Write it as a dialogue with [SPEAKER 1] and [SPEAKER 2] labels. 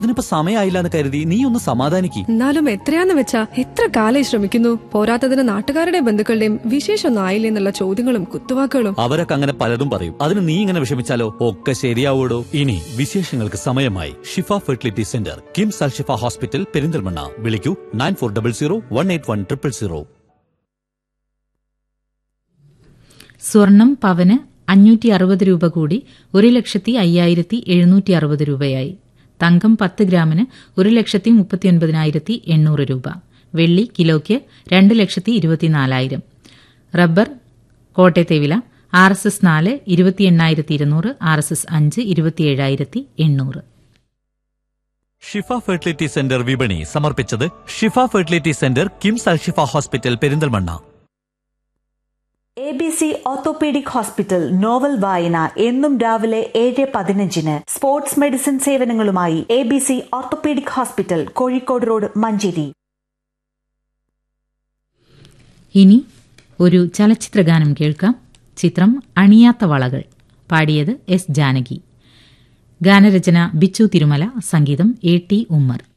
[SPEAKER 1] ഇതിനിപ്പോ സമയമായില്ല എന്ന് കരുതി നീ ഒന്ന് സമാധാനിക്ക്
[SPEAKER 2] എന്നാലും എത്രയാന്ന് വെച്ചാ എത്ര കാലം ശ്രമിക്കുന്നു പോരാത്തതിന് നാട്ടുകാരുടെ ബന്ധുക്കളുടെയും വിശേഷമൊന്നും ആയില്ലേ എന്നുള്ള ചോദ്യങ്ങളും കുത്തുവാക്കുകളും
[SPEAKER 1] അവരൊക്കെ അങ്ങനെ പലതും പറയും അതിന് നീ ഇങ്ങനെ വിഷമിച്ചാലോ ഒക്കെ ശരിയാവൂടോ ഇനി വിശേഷങ്ങൾക്ക് സമയമായി Shifa fertility centre KIMS Al Shifa hospital Perinthalmanna വിളിക്കൂ nine four double zero one eight one triple zero
[SPEAKER 3] സ്വർണം പവന് അഞ്ഞൂറ്റി അറുപത് രൂപ കൂടി ഒരു ലക്ഷത്തി അയ്യായിരത്തി എഴുന്നൂറ്റി അറുപത് രൂപയായി തങ്കം പത്ത് ഗ്രാമിന് ഒരു ലക്ഷത്തി മുപ്പത്തിയൊൻപതിനായിരത്തി എണ്ണൂറ് രൂപ വെള്ളി കിലോയ്ക്ക് രണ്ട് ലക്ഷത്തി ഇരുപത്തിനാലായിരം റബ്ബർ കോട്ടയത്തെ വില ആർ എസ് എസ് നാല് ഇരുപത്തി എണ്ണായിരത്തി ഇരുന്നൂറ് ആർ എസ് എസ് അഞ്ച് ഇരുപത്തിയേഴായിരത്തി എണ്ണൂറ്
[SPEAKER 1] ഷിഫ ഫെർട്ടിലിറ്റി സെന്റർ വിപണി സമർപ്പിച്ചത് Shifa fertility centre KIMS Al Shifa hospital Perinthalmanna
[SPEAKER 4] A B C orthopaedic hospital novel വായന എന്നും രാവിലെ ഏഴ് പതിനഞ്ചിന് സ്പോർട്സ് മെഡിസിൻ സേവനങ്ങളുമായി A B C orthopaedic hospital Kozhikode road Manjeri
[SPEAKER 3] ഇനി ഒരു ചലച്ചിത്രഗാനം കേൾക്കാം ചിത്രം അണിയാത്ത വളകൾ പാടിയത് എസ് ജാനകി ഗാനരചന ബിച്ചു തിരുമല സംഗീതം എ ടി ഉമ്മർ